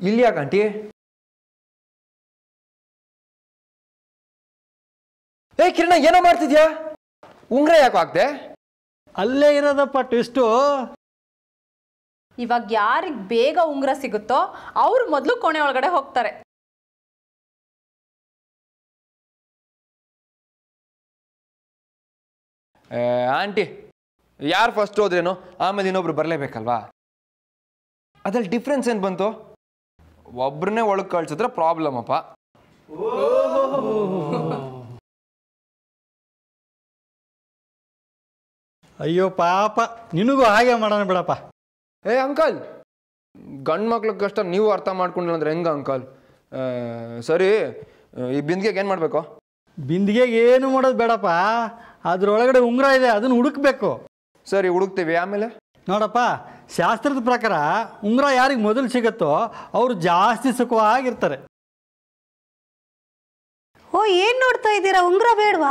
ಇಲ್ಲಿ ಯಾಕೆ ಆಂಟಿ ಏ ಕಿರಣ ಏನೋ ಮಾಡ್ತಿದ್ಯಾ ಉಂಗ್ರ ಯಾಕೆ ಹಾಕ್ದೆ ಅಲ್ಲೇ ಇರೋದಪ್ಪ ಟ್ವಿಸ್ಟು ಇವಾಗ ಯಾರಿಗೆ ಬೇಗ ಉಂಗುರ ಸಿಗುತ್ತೋ ಅವ್ರು ಮೊದಲು ಕೋಣೆ ಒಳಗಡೆ ಹೋಗ್ತಾರೆ ಏ, ಆಂಟಿ ಯಾರು ಫಸ್ಟ್ ಹೋದ್ರೇನು ಆಮೇಲೆ ಇನ್ನೊಬ್ರು ಬರಲೇಬೇಕಲ್ವಾ ಅದ್ರಲ್ಲಿ ಡಿಫ್ರೆನ್ಸ್ ಏನು ಬಂತು ಒಬ್ರನ್ನೇ ಒಳಗೆ ಕಳ್ಸಿದ್ರೆ ಪ್ರಾಬ್ಲಮ್ ಅಪ್ಪ ಅಯ್ಯೋ ಪಾಪ ನಿನಗೂ ಹಾಗೆ ಮಾಡೋಣ ಬಿಡಪ್ಪ ಏ ಅಂಕಲ್ ಗಂಡು ಮಕ್ಳ ಕಷ್ಟ ನೀವು ಅರ್ಥ ಮಾಡ್ಕೊಂಡಿಲ್ಲ ಅಂದ್ರೆ ಹೆಂಗ ಅಂಕಲ್ ಆ, ಸರಿ ಈ ಬಿಂದಿಗೆಗೆ ಏನು ಮಾಡಬೇಕು ಬಿಂದಿಗೆಗೆ ಏನು ಮಾಡೋದು ಬೇಡಪ್ಪ ಅದ್ರೊಳಗಡೆ ಉಂಗುರ ಇದೆ ಅದನ್ನು ಹುಡುಕ್ಬೇಕು ಸರಿ ಹುಡುಕ್ತೀವಿ ಆಮೇಲೆ ನೋಡಪ್ಪ ಶಾಸ್ತ್ರದ ಪ್ರಕಾರ ಉಂಗುರ ಯಾರಿಗೆ ಮೊದಲು ಸಿಗುತ್ತೋ ಅವರು ಜಾಸ್ತಿ ಸುಖವಾಗಿರ್ತಾರೆ ಓ ಏನ್ ನೋಡ್ತಾ ಇದ್ದೀರಾ ಉಂಗ್ರ ಬೇಡವಾ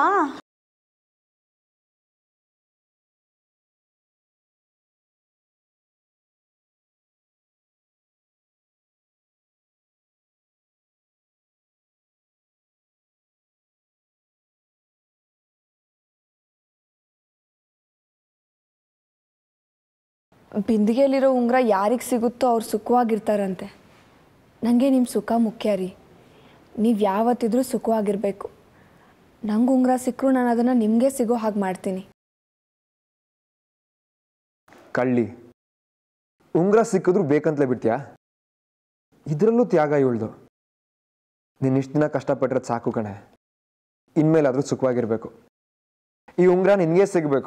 ಬಿಂದಿಗೆಯಲ್ಲಿರೋ ಉಂಗುರ ಯಾರಿಗೆ ಸಿಗುತ್ತೋ ಅವ್ರು ಸುಖವಾಗಿರ್ತಾರಂತೆ ನನಗೆ ನಿಮ್ಮ ಸುಖ ಮುಖ್ಯ ರೀ ನೀವು ಯಾವತ್ತಿದ್ರೂ ಸುಖವಾಗಿರಬೇಕು ನಂಗೆ ಉಂಗುರ ಸಿಕ್ಕರು ನಾನು ಅದನ್ನು ನಿಮಗೆ ಸಿಗೋ ಹಾಗೆ ಮಾಡ್ತೀನಿ ಕಳ್ಳಿ ಉಂಗ್ರ ಸಿಕ್ಕಿದ್ರು ಬೇಕಂತಲೇ ಬಿಡ್ತೀಯಾ ಇದರಲ್ಲೂ ತ್ಯಾಗ ಇವಳ್ದು ನೀನು ಇಷ್ಟು ದಿನ ಕಷ್ಟಪಟ್ಟಿರೋದು ಸಾಕು ಕಣೆ ಇನ್ಮೇಲಾದರೂ ಸುಖವಾಗಿರ್ಬೇಕು ಈ ಉಂಗ್ರ ನಿನಗೆ ಸಿಗಬೇಕು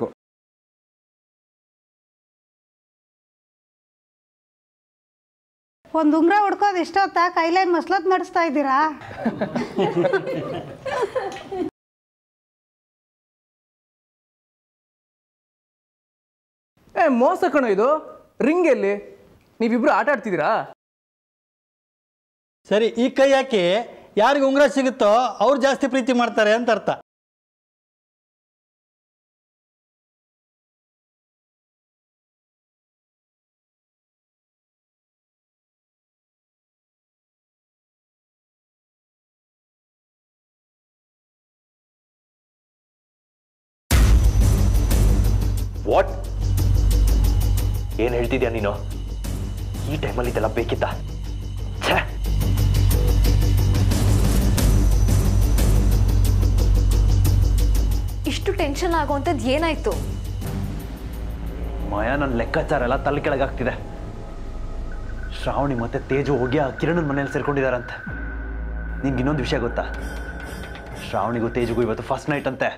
ಒಂದ್ ಉಂಗ್ರ ಹುಡ್ಕೋದು ಇಷ್ಟೊತ್ತ ಕೈಲೇ ಮಸ್ಲತ್ ನಡೆಸ್ತಾ ಇದ್ದೀರಾ ಏ ಮೋಸ ಕಣೋ ಇದು ರಿಂಗ್ ಎಲ್ಲಿ ನೀವಿಬ್ರು ಆಟ ಆಡ್ತಿದ್ದೀರಾ ಸರಿ ಈ ಕೈ ಹಾಕಿ ಯಾರಿಗೆ ಉಂಗುರ ಸಿಗುತ್ತೋ ಅವ್ರು ಜಾಸ್ತಿ ಪ್ರೀತಿ ಮಾಡ್ತಾರೆ ಅಂತ ಅರ್ಥ ವಾಟ್ ಏನು ಹೇಳ್ತಿದ್ಯಾ ನೀನು ಈ ಟೈಮಲ್ಲಿ ಇದೆಲ್ಲ ಬೇಕಿತ್ತ ಛೇ ಇಷ್ಟು ಟೆನ್ಷನ್ ಆಗುವಂಥದ್ದು ಏನಾಯಿತು ಮಾಯಾ ನನ್ನ ಲೆಕ್ಕಾಚಾರ ಎಲ್ಲ ತಲೆ ಕೆಳಗಾಗ್ತಿದೆ ಶ್ರಾವಣಿ ಮತ್ತೆ ತೇಜು ಹೋಗಿ ಆ ಕಿರಣನ ಮನೇಲಿ ಸೇರ್ಕೊಂಡಿದಾರಂತೆ ನಿನ್ಗೆ ಇನ್ನೊಂದು ವಿಷಯ ಗೊತ್ತಾ ಶ್ರಾವಣಿಗೂ ತೇಜುಗೂ ಇವತ್ತು ಫಸ್ಟ್ ನೈಟ್ ಅಂತೆ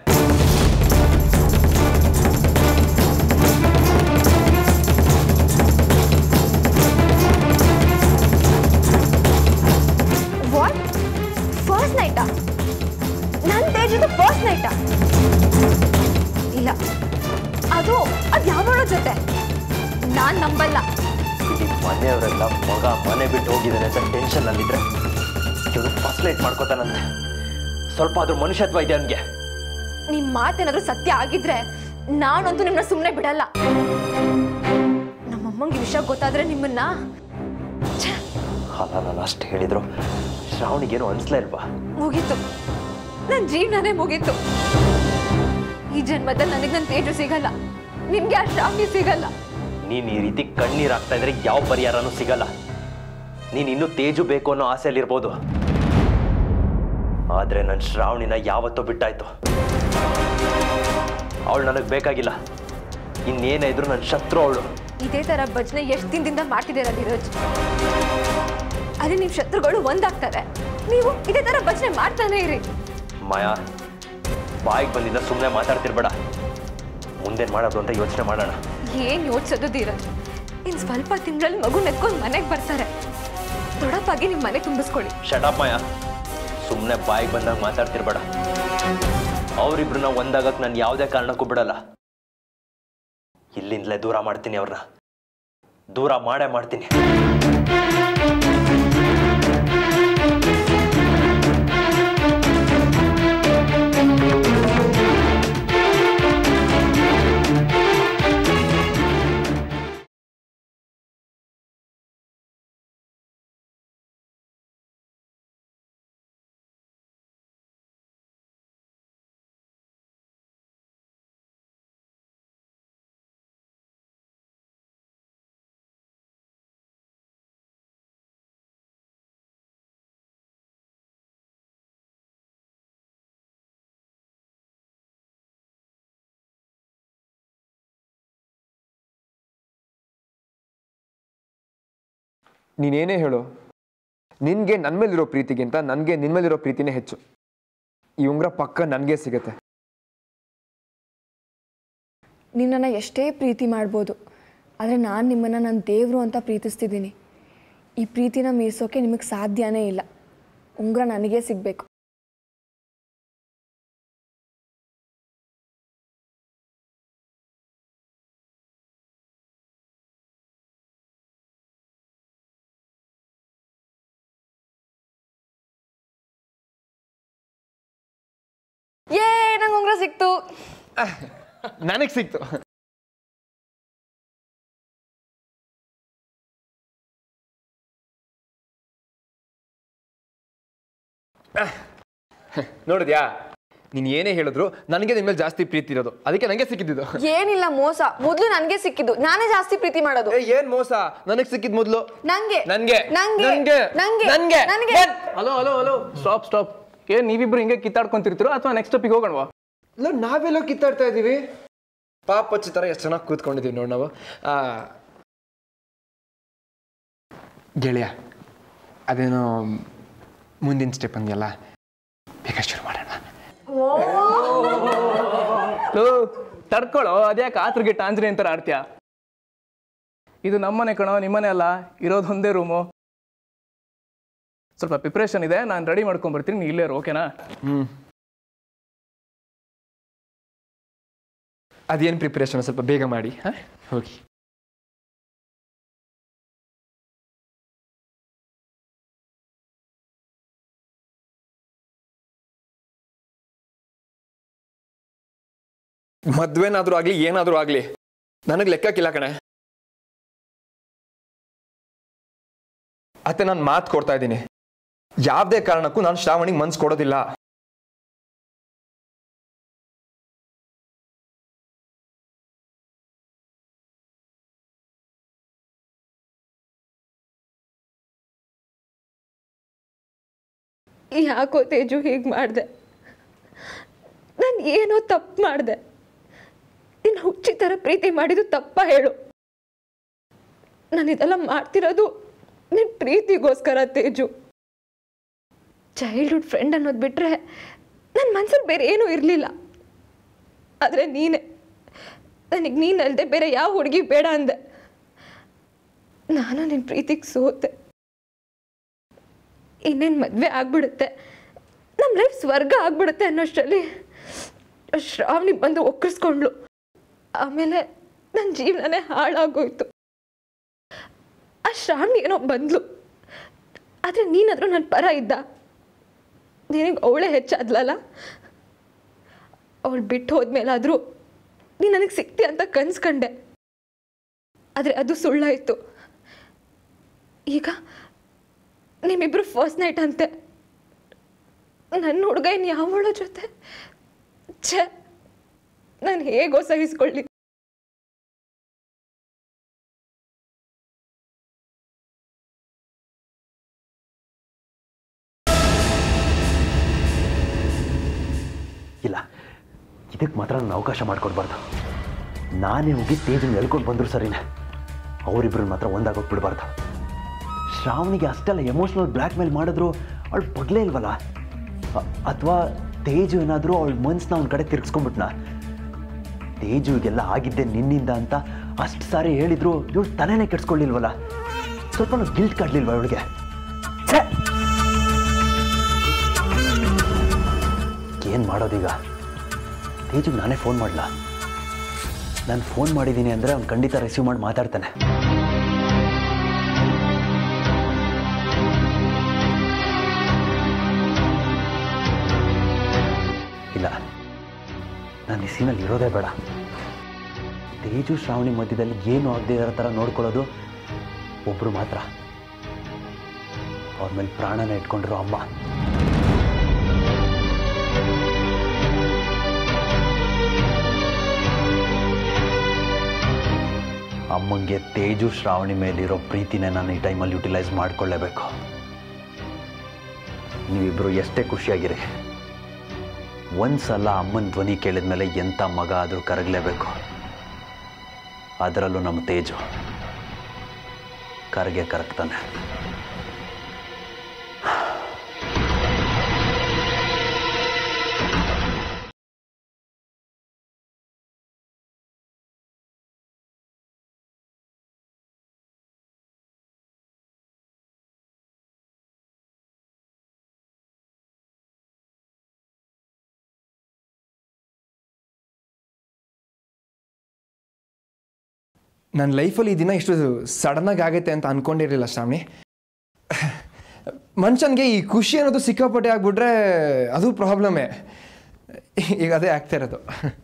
ವಾಟ್ ಫಸ್ಟ್ ನೈಟಾ ನನ್ನ ತೇಜದು ಫಸ್ಟ್ ನೈಟಾ ಇಲ್ಲ ಅದು ಅದು ಯಾವಳ ಜೊತೆ ನಾನು ನಂಬಲ್ಲ ಈ ಮನೆಯವರೆಲ್ಲ ಮಗ ಮನೆ ಬಿಟ್ಟು ಹೋಗಿದ್ದಾನೆ ಅಂತ ಟೆನ್ಷನ್ನಲ್ಲಿದ್ರೆ ಇವನು ಫಸ್ಟ್ ನೈಟ್ ಮಾಡ್ಕೋತಾನಂತೆ ಸ್ವಲ್ಪ ಅದ್ರ ಮನುಷ್ಯತ್ವ ಇದೆ ಅವನಿಗೆ ನಿಮ್ಮ ಮಾತೇನಾದ್ರೂ ಸತ್ಯ ಆಗಿದ್ರೆ ನಾನಂತೂ ನಿಮ್ಮನ್ನ ಸುಮ್ಮನೆ ಬಿಡಲ್ಲ ನಮ್ಮಮ್ಮಂಗೆ ವಿಷಯ ಗೊತ್ತಾದ್ರೆ ನಿಮ್ಮನ್ನ ಛೆ, ಅಲ್ಲ ನಾನು ಅಷ್ಟು ಹೇಳಿದ್ರು ಶ್ರಾವಣಿಗೇನು ಅನ್ಸ್ಲೇ ಇಲ್ವಾ ಮುಗೀತು ನನ್ನ ಜೀವನನೇ ಮುಗೀತು ಈ ಜನ್ಮದಲ್ಲಿ ನನಗೆ ನನ್ನ ತೇಜು ಸಿಗಲ್ಲ ನಿಮ್ಗೆ ಆ ಶ್ರಾವಣಿ ಸಿಗಲ್ಲ ನೀನ್ ಈ ರೀತಿ ಕಣ್ಣೀರ್ ಆಗ್ತಾ ಇದ್ರೆ ಯಾವ ಪರಿಹಾರನೂ ಸಿಗಲ್ಲ ನೀನ್ ಇನ್ನೂ ತೇಜು ಬೇಕು ಅನ್ನೋ ಆಸೆಯಲ್ಲಿರ್ಬೋದು ಆದ್ರೆ ನನ್ನ ಶ್ರಾವಣಿನ ಯಾವತ್ತೋ ಬಿಟ್ಟಾಯ್ತು ಅವಳು ನನಗೆ ಬೇಕಾಗಿಲ್ಲ ಇನ್ನೇನೇ ಇದ್ರು ನನ್ನ ಶತ್ರು ಅವಳು ಇದೇ ತರ ಭಜನೆ ಎಷ್ಟು ದಿನದಿಂದ ಮಾಡ್ತಿದ್ದೀರಾ ಧೀರಜ್ ಅದೇ ನಿಮ್ ಶತ್ರುಗಳು ಒಂದಾಗ್ತಾರೆ ನೀವು ಇದೇ ತರ ಭಜನೆ ಮಾಡ್ತಾನೆ ಇರಿ ಮಾಯಾ ಬಾಯಿಗೆ ಬಂದಿದ್ದ ಸುಮ್ಮನೆ ಮಾತಾಡ್ತಿರ್ಬೇಡ ಮುಂದೇನು ಮಾಡೋದು ಅಂತ ಯೋಚನೆ ಮಾಡೋಣ ಏನ್ ಯೋಚಿಸೋದು ಧೀರಜ್ ಇನ್ ಸ್ವಲ್ಪ ತಿಂಗಳಲ್ಲಿ ಮಗು ನೆತ್ಕೊಂಡು ಮನೆಗೆ ಬರ್ತಾರೆ ದೊಡ್ಡಪ್ಪಾಗಿ ನಿಮ್ ಮನೆ ತುಂಬಿಸ್ಕೊಳ್ಳಿ ಶಟಪ್ ಮಾಯಾ ಸುಮ್ಮನೆ ಬಾಯಿಗೆ ಬಂದಾಗ ಮಾತಾಡ್ತಿರ್ಬೇಡ ಅವರಿಬ್ರನ್ನ ಒಂದಾಗಕ್ಕೆ ನಾನು ಯಾವುದೇ ಕಾರಣಕ್ಕೂ ಬಿಡಲ್ಲ ಇಲ್ಲಿಂದಲೇ ದೂರ ಮಾಡ್ತೀನಿ ಅವ್ರನ್ನ ದೂರ ಮಾಡೇ ಮಾಡ್ತೀನಿ ನೀನೇನೇ ಹೇಳು ನಿನಗೆ ನನ್ನ ಮೇಲಿರೋ ಪ್ರೀತಿಗಿಂತ ನನಗೆ ನಿನ್ನ ಮೇಲಿರೋ ಪ್ರೀತಿನೇ ಹೆಚ್ಚು ಈ ಉಂಗುರ ಪಕ್ಕ ನನಗೆ ಸಿಗುತ್ತೆ ನಿನ್ನನ್ನು ಎಷ್ಟೇ ಪ್ರೀತಿ ಮಾಡ್ಬೋದು ಆದರೆ ನಾನು ನಿಮ್ಮನ್ನು ನನ್ನ ದೇವರು ಅಂತ ಪ್ರೀತಿಸ್ತಿದ್ದೀನಿ ಈ ಪ್ರೀತಿನ ಮೀರ್ಸೋಕೆ ನಿಮಗೆ ಸಾಧ್ಯನೇ ಇಲ್ಲ ಉಂಗುರ ನನಗೇ ಸಿಗಬೇಕು ಏ ನಂಗೆ ಉಂಗುರ ಸಿಕ್ತು ನನಗೆ ಸಿಕ್ತು ನೋಡಿದ್ಯಾ ನೀನು ಏನೇ ಹೇಳಿದ್ರು ನನಗೆ ನಿನ್ನ ಮೇಲೆ ಜಾಸ್ತಿ ಪ್ರೀತಿ ಇರೋದು ಅದಕ್ಕೆ ನನಗೆ ಸಿಕ್ಕಿದ್ದು ಏನಿಲ್ಲ ಮೋಸ ಮೊದಲು ನನಗೆ ಸಿಕ್ಕಿದ್ದು ನಾನೇ ಜಾಸ್ತಿ ಪ್ರೀತಿ ಮಾಡೋದು ಏ, ಏನ್ ಮೋಸ ನನಗೆ ಸಿಕ್ಕಿದ್ ಮೊದಲು ನಂಗೆ ನನ್ಗೆ ನಂಗೆ ನನ್ಗೆ ನಂಗೆ ನನ್ಗೆ ನನಗೆ ನನ್- hello hello hello stop stop ಏನ್ ನೀವಿಬ್ರು ಹಿಂಗೆ ಕಿತ್ತಾಡ್ಕೊಂತಿರ್ತೀರೋ ಅಥವಾ ನೆಕ್ಸ್ಟ್ ಟಾಪಿಕ್ ಹೋಗೋಣವಾ ಅಲ್ಲ ನಾವೆಲ್ಲೋ ಕಿತ್ತಾಡ್ತಾ ಇದ್ದೀವಿ ಪಾಪಚ್ಚಿ ಥರ ಎಷ್ಟು ಚೆನ್ನಾಗಿ ಕೂತ್ಕೊಂಡಿದ್ದೀವಿ ನೋಡಿ ನಾವು ಆ, ಗೆಳೆಯ ಅದೇನೋ ಮುಂದಿನ ಸ್ಟೆಪ್ ಅಂದ್ಯಲ್ಲ ಬೇಗ ಶುರು ಮಾಡೋಣ ಲೋ ತಡ್ಕೊಳ್ಳೋ ಅದ್ಯಾಕೆ ಆತ್ರಗೆ ಟಾಂಜ್ರಿ ಅಂತಾರ ಆಡ್ತೀಯ ಇದು ನಮ್ಮನೆ ಕಣೋ ನಿಮ್ಮನೆ ಅಲ್ಲ ಇರೋದು ಒಂದೇ ರೂಮು ಸ್ವಲ್ಪ ಪ್ರಿಪ್ರೇಷನ್ ಇದೆ ನಾನು ರೆಡಿ ಮಾಡ್ಕೊಂಡ್ ಬರ್ತೀನಿ ನೀ ಇಲ್ಲೇ ಇರು, ಓಕೆನಾ ಹ್ಮ್ ಅದೇನು ಪ್ರಿಪ್ರೇಷನ್ ಸ್ವಲ್ಪ ಬೇಗ ಮಾಡಿ ಹಾಂ ಹೋಗಿ ಮದ್ವೆನಾದ್ರೂ ಆಗ್ಲಿ ಏನಾದ್ರೂ ಆಗ್ಲಿ ನನಗೆ ಲೆಕ್ಕಕ್ಕಿಲ್ಲ ಕಣೆ ಅತ್ತೆ ನಾನು ಮಾತು ಕೊಡ್ತಾ ಇದ್ದೀನಿ ಯಾವುದೇ ಕಾರಣಕ್ಕೂ ನಾನು ಶ್ರಾವಣಿಗೆ ಮನ್ಸು ಕೊಡೋದಿಲ್ಲ ಯಾಕೋ ತೇಜು ಹೀಗೆ ಮಾಡಿದೆ ನಾನು ಏನೋ ತಪ್ಪು ಮಾಡಿದೆ ನೀನು ಹುಚ್ಚಿ ಥರ ಪ್ರೀತಿ ಮಾಡಿದ್ದು ತಪ್ಪ ಹೇಳು ನಾನು ಇದೆಲ್ಲ ಮಾಡ್ತಿರೋದು ನಿನ್ನ ಪ್ರೀತಿಗೋಸ್ಕರ ತೇಜು ಚೈಲ್ಡ್ಹುಡ್ ಫ್ರೆಂಡ್ ಅನ್ನೋದು ಬಿಟ್ಟರೆ ನನ್ನ ಮನಸ್ಸಲ್ಲಿ ಬೇರೆ ಏನೂ ಇರಲಿಲ್ಲ ಆದರೆ ನೀನೇ ನನಗೆ ನೀನಲ್ಲದೆ ಬೇರೆ ಯಾವ ಹುಡುಗಿ ಬೇಡ ಅಂದೆ ನಾನು ನಿನ್ನ ಪ್ರೀತಿಗೆ ಸೋತೆ ಇನ್ನೇನು ಮದುವೆ ಆಗ್ಬಿಡುತ್ತೆ ನಮ್ಮ ಲೈಫ್ ಸ್ವರ್ಗ ಆಗ್ಬಿಡುತ್ತೆ ಅನ್ನೋಷ್ಟರಲ್ಲಿ ಶ್ರಾವಣಿ ಬಂದು ಒಕ್ಕರಿಸ್ಕೊಂಡ್ಲು ಆಮೇಲೆ ನನ್ನ ಜೀವನನೇ ಹಾಳಾಗೋಯ್ತು ಆ ಶ್ರಾವಣಿ ಏನೋ ಬಂದ್ಲು ಆದರೆ ನೀನಾದರೂ ನನ್ನ ಪರ ಇದ್ದ ನಿನಗೆ ಅವಳೇ ಹೆಚ್ಚಾದ್ಲಲ್ಲ ಅವಳು ಬಿಟ್ಟು ಹೋದ್ಮೇಲಾದರೂ ನೀನು ನನಗೆ ಸಿಕ್ತಿ ಅಂತ ಕನ್ಸ್ಕಂಡೆ ಆದರೆ ಅದು ಸುಳ್ಳಾಯಿತು ಈಗ ನಿಮ್ಮಿಬ್ರು ಫಸ್ಟ್ ನೈಟ್ ಅಂತೆ ನನ್ನ ಹುಡುಗ ಇನ್ನು ಯಾವಳ ಜೊತೆ ಛೇ ನಾನು ಹೇಗೋ ಸಹಿಸ್ಕೊಳ್ಳಿ ಇಲ್ಲ ಇದಕ್ಕೆ ಮಾತ್ರ ನಾನು ಅವಕಾಶ ಮಾಡಿಕೊಡ್ಬಾರ್ದು ನಾನೇ ಹೋಗಿ ತೇಜನ್ ಎಳ್ಕೊಂಡು ಬಂದರು ಸರಿನೇ ಅವರಿಬ್ಬರನ್ನ ಮಾತ್ರ ಒಂದಾಗೋಗಿ ಬಿಡಬಾರ್ದು ಶ್ರಾವಣಿಗೆ ಅಷ್ಟೆಲ್ಲ ಎಮೋಷ್ನಲ್ ಬ್ಲ್ಯಾಕ್ ಮೇಲ್ ಮಾಡಿದ್ರು ಅವಳು ಪಗ್ಲೇ ಇಲ್ವಲ್ಲ ಅಥವಾ ತೇಜು ಏನಾದರೂ ಅವಳ ಮನ್ಸನ್ನ ಅವ್ನ ಕಡೆ ತಿರ್ಗಿಸ್ಕೊಂಡ್ಬಿಟ್ನ ತೇಜುಗೆಲ್ಲ ಆಗಿದ್ದೆ ನಿನ್ನಿಂದ ಅಂತ ಅಷ್ಟು ಸಾರಿ ಹೇಳಿದ್ರು ಇವಳು ತಲೆನೇ ಕೆಡ್ಸ್ಕೊಳ್ಳಿಲ್ವಲ್ಲ ಸ್ವಲ್ಪ ಗಿಲ್ಟ್ ಕಾಡ್ಲಿಲ್ವ ಇವಳಿಗೆ ಏನು ಮಾಡೋದೀಗ ತೇಜಿಗೆ ನಾನೇ ಫೋನ್ ಮಾಡಲ ನಾನು ಫೋನ್ ಮಾಡಿದ್ದೀನಿ ಅಂದರೆ ಅವ್ನು ಖಂಡಿತ ರಿಸೀವ್ ಮಾಡಿ ಮಾತಾಡ್ತಾನೆ ಇಲ್ಲ ನಾನು ಈ ಸೀನಲ್ಲಿ ಇರೋದೇ ಬೇಡ ತೇಜು ಶ್ರಾವಣಿ ಮಧ್ಯದಲ್ಲಿ ಏನು ಆಗದೆ ಇರೋ ಥರ ನೋಡ್ಕೊಳ್ಳೋದು ಒಬ್ಬರು ಮಾತ್ರ ಅವ್ರ ಮೇಲೆ ಪ್ರಾಣನ ಇಟ್ಕೊಂಡಿರೋ ಅಮ್ಮ ಅಮ್ಮಂಗೆ ತೇಜು ಶ್ರಾವಣಿ ಮೇಲಿರೋ ಪ್ರೀತಿನೇ ನಾನು ಈ ಟೈಮಲ್ಲಿ ಯುಟಿಲೈಸ್ ಮಾಡ್ಕೊಳ್ಳೇಬೇಕು ನೀವಿಬ್ಬರು ಎಷ್ಟೇ ಖುಷಿಯಾಗಿರಿ ಒಂದ್ಸಲ ಅಮ್ಮನ ಧ್ವನಿ ಕೇಳಿದ ಮೇಲೆ ಎಂಥ ಮಗ ಆದರೂ ಕರಗಲೇಬೇಕು ಅದರಲ್ಲೂ ನಮ್ಮ ತೇಜು ಕರಗೆ ಕರಗ್ತಾನೆ ನನ್ನ ಲೈಫಲ್ಲಿ ಈ ದಿನ ಇಷ್ಟು ಸಡನ್ನಾಗಿ ಆಗೈತೆ ಅಂತ ಅನ್ಕೊಂಡಿರಲಿಲ್ಲ ಶ್ರಾವಣಿ ಮನುಷ್ಯನಿಗೆ ಈ ಖುಷಿ ಅನ್ನೋದು ಸಿಕ್ಕಾಪಟ್ಟೆ ಆಗ್ಬಿಟ್ರೆ ಅದು ಪ್ರಾಬ್ಲಮ್ಮೇ ಈಗ ಅದೇ ಆಗ್ತಾ ಇರೋದು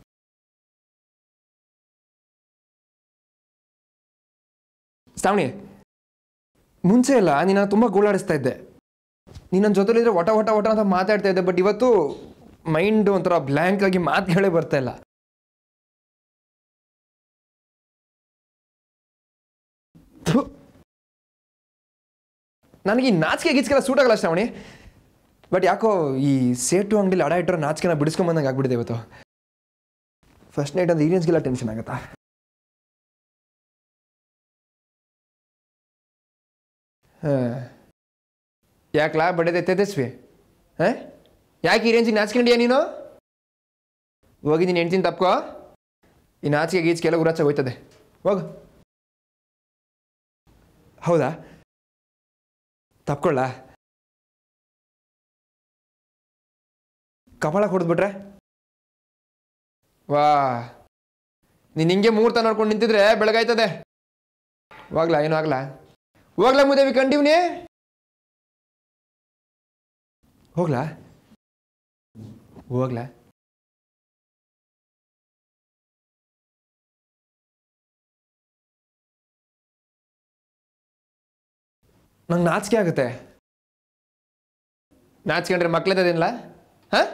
ಶ್ರಾವಣಿ ಮುಂಚೆ ಎಲ್ಲ ನೀನು ತುಂಬ ಗೋಳಾಡಿಸ್ತಾ ಇದ್ದೆ ನೀನು ನನ್ನ ಜೊತೆಲಿದ್ರೆ ಒಟ ಒಟ ಒಟ ಅಂತ ಮಾತಾಡ್ತಾ ಇದ್ದೆ ಬಟ್ ಇವತ್ತು ಮೈಂಡ್ ಒಂಥರ ಬ್ಲ್ಯಾಂಕ್ ಆಗಿ ಮಾತುಗಳೇ ಬರ್ತಾ ಇಲ್ಲ ಥು. ನನಗೆ ಈ ನಾಚಿಕೆ ಗೀಚಿಕೆಲ್ಲ ಸೂಟ್ ಆಗಲ್ಲ ಶ್ರಾವಣಿ ಬಟ್ ಯಾಕೋ ಈ ಸೇಟು ಅಂಗಡಿಲಿ ಅಡ ಇಟ್ಟರೆ ನಾಚಿಕೆನ ಬಿಡಿಸ್ಕೊಂಬಂದಂಗೆ ಆಗ್ಬಿಟ್ಟಿದೆ ಇವತ್ತು ಫಸ್ಟ್ ನೈಟ್ ಅದು ಈರಿಯನ್ಸ್ಗೆಲ್ಲ ಟೆನ್ಷನ್ ಆಗುತ್ತಾ ಹಾಂ ಯಾಕಲಾ ಬಡ್ಡೆ ತೇಜಸ್ವಿ ಹಾಂ ಯಾಕೆ ಈ ರೇಂಜಿಗೆ ನಾಚ್ಕೊಂಡಿಯಾ ನೀನು ಹೋಗಿ ನೀನು ಹೆಂಡ್ತೀನಿ ತಪ್ಕೋ ಈ ನಾಚಿಕೆ ಗೀಚಿಕೆ ಎಲ್ಲ ಉರಾಚ ಹೋಯ್ತದೆ ಹೋಗು ಹೌದಾ ತಪ್ಕೊಳ್ಳ ಕಪಾಳ ಹೊಡೆದ್ಬಿಟ್ರೆ ವಾ ನೀನು ಹಿಂಗೆ ಮುಹೂರ್ತ ನೋಡ್ಕೊಂಡು ನಿಂತಿದ್ರೆ ಬೆಳಗಾಯ್ತದೆ ಹೋಗ್ಲಾ ಏನೂ ಆಗ್ಲಾ ಹೋಗ್ಲಾ ಮುದೇವಿ ಕಂಡಿವ್ನಿ ಹೋಗ್ಲಾ ಹೋಗ್ಲಾ ನಂಗೆ ನಾಚಿಕೆ ಆಗುತ್ತೆ ನಾಚ್ಕೊಂಡ್ರೆ ಮಕ್ಳದೇನಿಲ್ಲ ಹಾಂ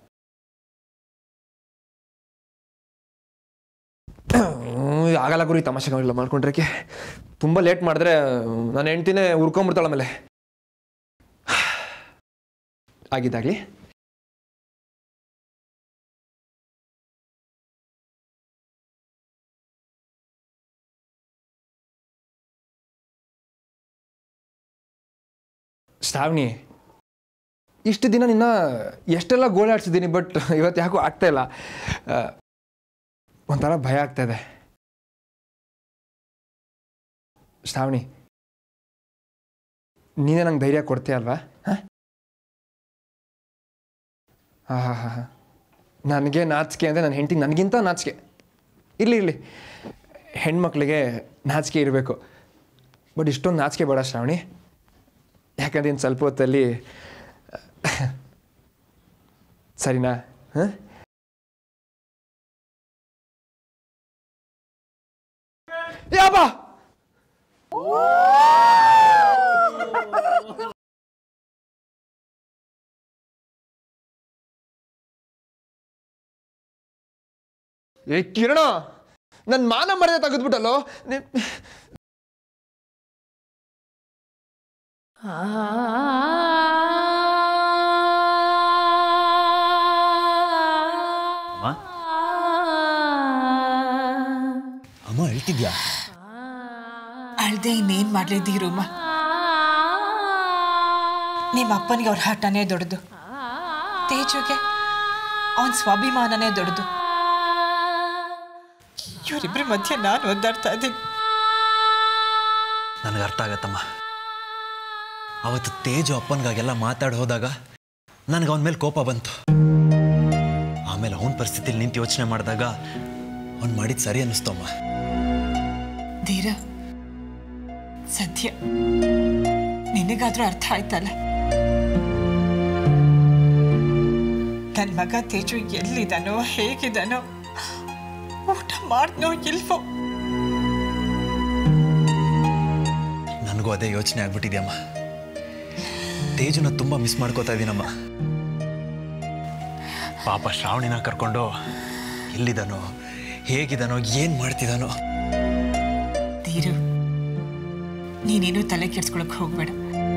ಆಗಲ್ಲ ಗುರಿ ತಮಾಷೆಗಳಿಲ್ಲ ಮಾಡ್ಕೊಂಡ್ರಕ್ಕೆ ತುಂಬ ಲೇಟ್ ಮಾಡಿದ್ರೆ ನನ್ನ ಹೆಂಡ್ತಿನೇ ಉರ್ಕೊಂಬಿಡ್ತಾಳೆ ಆಮೇಲೆ ಆಗಿದ್ದಾಗಲಿ ಶ್ರಾವಣಿ ಇಷ್ಟು ದಿನ ನಿನ್ನ ಎಷ್ಟೆಲ್ಲ ಗೋಳಾಡ್ಸಿದ್ದೀನಿ ಬಟ್ ಇವತ್ತು ಯಾಕೋ ಆಗ್ತಾ ಇಲ್ಲ ಆ, ಒಂಥರ ಭಯ ಆಗ್ತಾ ಇದೆ ಶ್ರಾವಣಿ ನೀನೇ ನಂಗೆ ಧೈರ್ಯ ಕೊಡ್ತೀಯ ಅಲ್ವಾ ಹಾಂ ಹಾಂ ಹಾಂ ಹಾಂ ಹಾಂ ನನಗೆ ನಾಚಿಕೆ ಅಂದರೆ ನನ್ನ ಹೆಂಡತಿಗೆ ನನಗಿಂತ ನಾಚಿಕೆ ಇರಲಿ ಇರಲಿ ಹೆಣ್ಮಕ್ಳಿಗೆ ನಾಚಿಕೆ ಇರಬೇಕು ಬಟ್ ಇಷ್ಟೊಂದು ನಾಚಿಕೆ ಬೇಡ ಶ್ರಾವಣಿ ಯಾಕಂದ್ರೆ ಇನ್ನು ಸ್ವಲ್ಪ ಹೊತ್ತಲ್ಲಿ ಸರಿನಾ ಹಾಂ ಯಾಬಾ ಏ ಕಿರಣ ನನ್ನ ಮಾನ ಮರ್ಯಾದೆ ತೆಗೆದ್ಬಿಟ್ಟಲ್ಲೋ ನೀ ಅಮ್ಮ ಅಮ್ಮ ಹೇಳ್ತಿದ್ಯಾ ಅಳ್ದೆ ಇನ್ನೇನ್ ಮಾಡ್ಲಿ ಧೀರಮ್ಮ ನಿಮ್ಮ ಅಪ್ಪನಿಗೆ ಅವ್ರ ಹಠನೇ ದೊಡ್ಡದು ತೇಜುಗೆ ಅವನ ಸ್ವಾಭಿಮಾನನೇ ದೊಡ್ಡದು ಇವರಿಬ್ಬರ ಮಧ್ಯೆ ನಾನು ಒದ್ದಾಡ್ತಾ ಇದ್ದೀನಿ ನನಗೆ ಅರ್ಥ ಆಗತ್ತಮ್ಮ ಅವತ್ತು ತೇಜು ಅಪ್ಪನಿಗಾಗೆಲ್ಲ ಮಾತಾಡಿ ಹೋದಾಗ ನನಗೆ ಅವನ ಮೇಲೆ ಕೋಪ ಬಂತು ಆಮೇಲೆ ಅವನ ಪರಿಸ್ಥಿತಿಲಿ ನಿಂತು ಯೋಚನೆ ಮಾಡಿದಾಗ ಅವ್ನು ಮಾಡಿದ ಸರಿ ಅನ್ನಿಸ್ತು ಅಮ್ಮ ಧೀರ ಸದ್ಯ ನಿನಗಾದ್ರೂ ಅರ್ಥ ಆಯ್ತಲ್ಲ ನನ್ನ ಮಗ ತೇಜು ಎಲ್ಲಿದ್ದಾನೋ ಹೇಗಿದ್ದಾನೋ ಊಟ ಮಾಡ್ನೋ ಇಲ್ವೋ ನನಗೂ ಅದೇ ಯೋಚನೆ ಆಗ್ಬಿಟ್ಟಿದ್ಯಮ್ಮ ತೇಜುನ ತುಂಬ ಮಿಸ್ ಮಾಡ್ಕೋತಾ ಇದ್ದೀನಮ್ಮ ಪಾಪ ಶ್ರಾವಣಿನ ಕರ್ಕೊಂಡು ಎಲ್ಲಿದ್ದಾನೋ ಹೇಗಿದ್ದಾನೋ ಏನು ಮಾಡ್ತಿದ್ದಾನೋ ಧೀರು ನೀನೇನು ತಲೆ ಕೆಡ್ಸ್ಕೊಳಕ್ ಹೋಗ್ಬೇಡ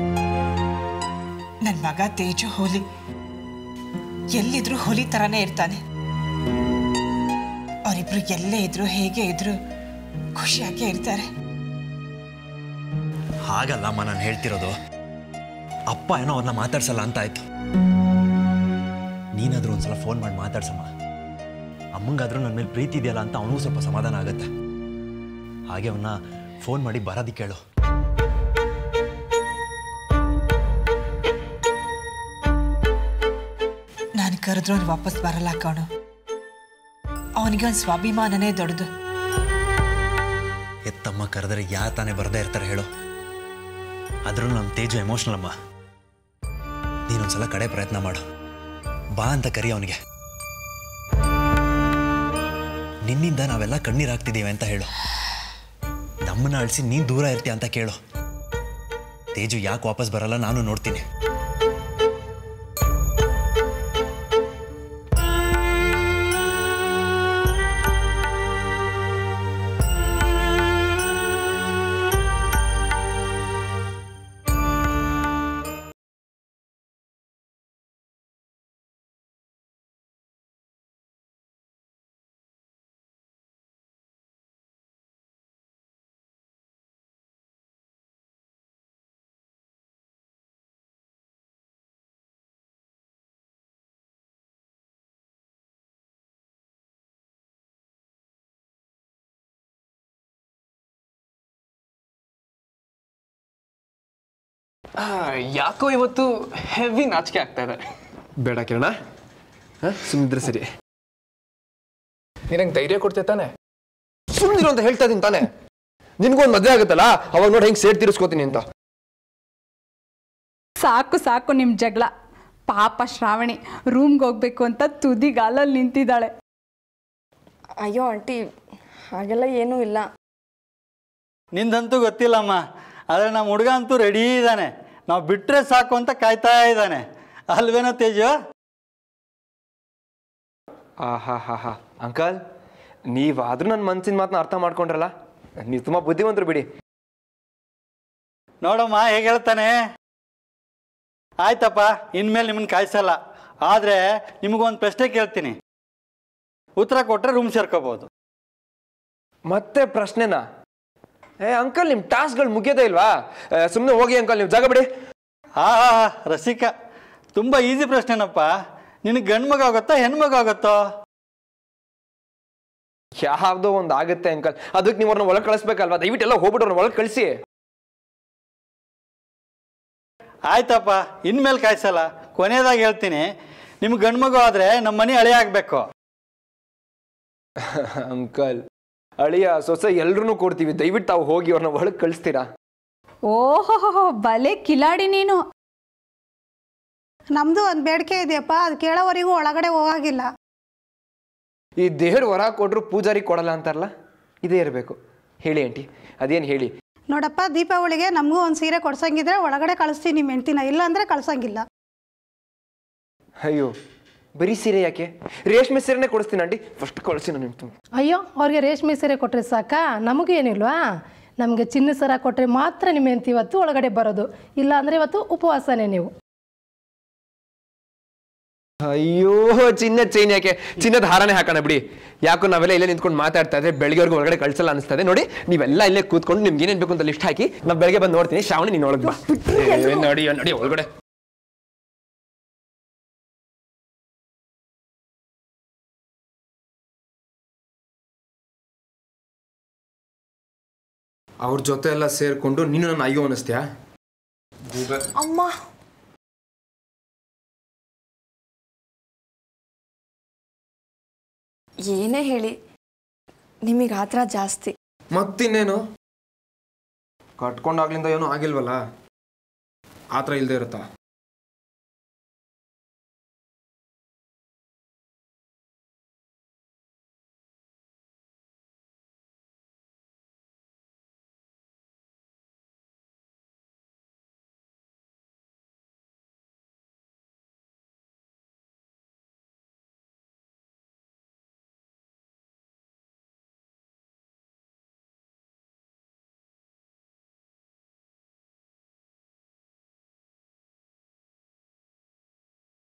ನನ್ ಮಗ ತೇಜು ಹೋಲಿ ಎಲ್ಲಿದ್ರು ಹೋಲಿ ತರಾನೇ ಇರ್ತಾನೆ ಅವರಿಬ್ರು ಎಲ್ಲೇ ಇದ್ರು ಹೇಗೆ ಇದ್ರು ಖುಷಿಯಾಗೇ ಇರ್ತಾರೆ ಹಾಗಲ್ಲಮ್ಮ ನಾನು ಹೇಳ್ತಿರೋದು ಅಪ್ಪ ಏನೋ ಅವ್ರನ್ನ ಮಾತಾಡ್ಸಲ್ಲ ಅಂತ ಆಯ್ತು ನೀನಾದರೂ ಒಂದ್ಸಲ ಫೋನ್ ಮಾಡಿ ಮಾತಾಡ್ಸಮ್ಮ ಅಮ್ಮಂಗಾದ್ರೂ ನನ್ನ ಮೇಲೆ ಪ್ರೀತಿ ಇದೆಯಲ್ಲ ಅಂತ ಅವನಿಗೂ ಸ್ವಲ್ಪ ಸಮಾಧಾನ ಆಗುತ್ತೆ ಹಾಗೆ ಅವನ್ನ ಫೋನ್ ಮಾಡಿ ಬರೋದಕ್ಕೆ ಕೇಳು ನಾನು ಕರೆದ್ರು ಅವ್ನು ವಾಪಸ್ ಬರಲ್ಲ ಕಣು ಅವನಿಗೆ ಒಂದು ಸ್ವಾಭಿಮಾನನೇ ದೊಡ್ಡದು ಎತ್ತಮ್ಮ ಕರೆದರೆ ಯಾ ತಾನೇ ಬರದೇ ಇರ್ತಾರೆ ಹೇಳು ಆದ್ರೂ ನಮ್ಮ ತೇಜು ಎಮೋಷ್ನಲ್ ಅಮ್ಮ ನೀನೊಂದ್ಸಲ ಕಡೆ ಪ್ರಯತ್ನ ಮಾಡು ಬಾ ಅಂತ ಕರಿ ಅವನಿಗೆ ನಿನ್ನಿಂದ ನಾವೆಲ್ಲ ಕಣ್ಣೀರು ಹಾಕ್ತಿದ್ದೀವಿ ಅಂತ ಹೇಳು ನಮ್ಮನ್ನ ಅಳಿಸಿ ನೀನು ದೂರ ಇರ್ತೀಯ ಅಂತ ಕೇಳು ತೇಜು ಯಾಕೆ ವಾಪಸ್ ಬರಲ್ಲ ನಾನು ನೋಡ್ತೀನಿ ಆ, ಯಾಕೋ ಇವತ್ತು ಹೆವಿ ನಾಚಿಕೆ ಆಗ್ತಾ ಇದೆ ಬೇಡ ಕಿರಣ ಹಾಂ ಸುಮ್ಮನಿದ್ರೆ ಸರಿ ನೀನಂಗೆ ಧೈರ್ಯ ಕೊಡ್ತೀಯ ತಾನೆ ಸುಮ್ಮನಿರು ಅಂತ ಹೇಳ್ತಾ ಇದ್ದೀನಿ ತಾನೆ ನಿನ್ಗೂ ಒಂದು ಮದುವೆ ಆಗುತ್ತಲ್ಲ ಅವಾಗ ನೋಡಿ ಹೆಂಗೆ ಸೇಡ್ ತೀರಿಸ್ಕೋತೀನಿ ಅಂತ ಸಾಕು ಸಾಕು ನಿಮ್ಮ ಜಗಳ ಪಾಪ ಶ್ರಾವಣಿ ರೂಮ್ಗೆ ಹೋಗ್ಬೇಕು ಅಂತ ತುದಿಗಾಲಲ್ಲಿ ನಿಂತಿದ್ದಾಳೆ ಅಯ್ಯೋ ಆಂಟಿ ಹಾಗೆಲ್ಲ ಏನೂ ಇಲ್ಲ ನಿಂದಂತೂ ಗೊತ್ತಿಲ್ಲಮ್ಮ ಆದರೆ ನಮ್ಮ ಹುಡುಗ ಅಂತೂ ರೆಡಿ ಇದ್ದಾನೆ ನಾವು ಬಿಟ್ಟರೆ ಸಾಕು ಅಂತ ಕಾಯ್ತಾ ಇದ್ದಾನೆ ಅಲ್ವೇನೋ ತೇಜು ಆ ಹಾ ಹಾ ಹಾ ಅಂಕಲ್ ನೀವಾದ್ರೂ ನನ್ನ ಮನ್ಸಿನ ಮಾತನ್ನ ಅರ್ಥ ಮಾಡ್ಕೊಂಡ್ರಲ್ಲ ನೀವು ತುಂಬ ಬುದ್ಧಿವಂತರು ಬಿಡಿ ನೋಡಮ್ಮ ಹೇಗೆ ಹೇಳ್ತಾನೆ ಆಯ್ತಪ್ಪ ಇನ್ಮೇಲೆ ನಿಮ್ಮನ್ನ ಕಾಯಿಸಲ್ಲ ಆದರೆ ನಿಮಗೊಂದು ಪ್ರಶ್ನೆ ಕೇಳ್ತೀನಿ ಉತ್ತರ ಕೊಟ್ಟರೆ ರೂಮ್ ಸೇರ್ಕೋಬೋದು ಮತ್ತೆ ಪ್ರಶ್ನೆನಾ ಏ ಅಂಕಲ್ ನಿಮ್ಮ ಟಾಸ್ಕ್ಗಳು ಮುಗಿಯೋದೇ ಇಲ್ವಾ ಸುಮ್ಮನೆ ಹೋಗಿ ಅಂಕಲ್ ನೀವು ಜಾಗ ಬಿಡಿ ಆ ರಸಿಕ ತುಂಬ ಈಸಿ ಪ್ರಶ್ನೆನಪ್ಪ ನಿನಗೆ ಗಂಡು ಮಗ ಆಗುತ್ತೋ ಹೆಣ್ಮಗ ಆಗುತ್ತೋ ಯಾವ್ದೋ ಒಂದು ಆಗುತ್ತೆ ಅಂಕಲ್ ಅದಕ್ಕೆ ನೀವು ಅವ್ರನ್ನ ಒಳಗೆ ಕಳಿಸ್ಬೇಕಲ್ವಾ ದಯವಿಟ್ಟು ಎಲ್ಲ ಹೋಗ್ಬಿಟ್ಟು ಅವ್ರನ್ನ ಒಳಗೆ ಕಳಿಸಿ ಆಯ್ತಪ್ಪ ಇನ್ಮೇಲೆ ಕಾಯಿಸಲ್ಲ ಕೊನೆಯದಾಗಿ ಹೇಳ್ತೀನಿ ನಿಮ್ಗೆ ಗಂಡು ಮಗು ಆದರೆ ನಮ್ಮ ಮನೆ ಹಳೆ ಆಗಬೇಕು ಅಂಕಲ್ ಅಳಿಯ ಸೊಸೆ ಎಲ್ರೂ ಕೊಡ್ತೀವಿ ದಯವಿಟ್ಟು ತಾವು ಹೋಗಿ ಅವ್ರನ್ನ ಒಳಗೆ ಕಳಿಸ್ತೀರಾ ಓಹೋ ಬಲೆ ಕಿಲಾಡಿ ನೀನು ನಮ್ದು ಒಂದು ಬೇಡಿಕೆ ಇದೆಯಪ್ಪ ಅದು ಕೇಳೋವರೆಗೂ ಒಳಗಡೆ ಹೋಗಾಗಿಲ್ಲ ಈ ದೇವ್ರ ವರ ಕೊಟ್ರು ಪೂಜಾರಿ ಕೊಡಲ್ಲ ಅಂತಾರಲ್ಲ ಇದೇ ಇರಬೇಕು ಹೇಳಿ ಆಂಟಿ ಅದೇನು ಹೇಳಿ ನೋಡಪ್ಪ ದೀಪಾವಳಿಗೆ ನಮಗೂ ಒಂದು ಸೀರೆ ಕೊಡ್ಸಂಗಿದ್ರೆ ಒಳಗಡೆ ಕಳಿಸ್ತೀನಿ ನಿಮ್ಮ ಹೆಂಡ್ತಿನ ಇಲ್ಲ ಅಂದರೆ ಕಳ್ಸಂಗಿಲ್ಲ ಅಯ್ಯೋ ಬರೀ ಸೀರೆ ಯಾಕೆ ರೇಷ್ಮೆ ಸೀರೆನೇ ಕೊಡಿಸ್ತೀನಿ ಆಂಟಿ ಫಸ್ಟ್ ಕಳಿಸಿ ನಾನು ನಿಮ್ಗೆ ಅಯ್ಯೋ ಅವ್ರಿಗೆ ರೇಷ್ಮೆ ಸೀರೆ ಕೊಟ್ಟರೆ ಸಾಕಾ ನಮಗೇನಿಲ್ವಾ ನಮಗೆ ಚಿನ್ನ ಸರ ಕೊಟ್ಟರೆ ಮಾತ್ರ ನಿಮ್ಮ ಹೆಂಡ್ತಿ ಇವತ್ತು ಒಳಗಡೆ ಬರೋದು ಇಲ್ಲ ಅಂದರೆ ಇವತ್ತು ಉಪವಾಸನೇ ನೀವು ಅಯ್ಯೋ ಚಿನ್ನ ಚೈನ್ ಯಾಕೆ ಚಿನ್ನದ ಹಾರನೇ ಹಾಕೋಣ ಬಿಡಿ ಯಾಕೋ ನಾವೆಲ್ಲ ಇಲ್ಲೇ ನಿಂತ್ಕೊಂಡು ಮಾತಾಡ್ತಾ ಇದ್ರೆ ಬೆಳಗ್ಗೆವರೆಗೂ ಒಳಗಡೆ ಕಳ್ಸಲ್ಲ ಅನಿಸ್ತದೆ ನೋಡಿ ನೀವೆಲ್ಲ ಇಲ್ಲೇ ಕೂತ್ಕೊಂಡು ನಿಮ್ಗೆ ಏನೇನು ಬೇಕು ಅಂತ ಲಿಸ್ಟ್ ಹಾಕಿ ನಾವು ಬೆಳಗ್ಗೆ ಬಂದು ನೋಡ್ತೀನಿ ಶ್ರಾವಣಿ ನೀನು ಒಳಗೆ ಬಾ ಏ, ನಡಿ ನಡಿ ಒಳಗಡೆ ಅವ್ರ ಜೊತೆ ಎಲ್ಲ ಸೇರ್ಕೊಂಡು ನೀನು ನನ್ನ ಅಯ್ಯೋ ಅನ್ನಿಸ್ತೀಯಾ ಅಮ್ಮ ಏನೇ ಹೇಳಿ ನಿಮಗೆ ಆತರ ಜಾಸ್ತಿ ಮತ್ತಿನ್ನೇನು ಕಟ್ಕೊಂಡಾಗ್ಲಿಂದ ಏನೂ ಆಗಿಲ್ವಲ್ಲ ಆ ಥರ ಇಲ್ಲದೆ ಇರುತ್ತಾ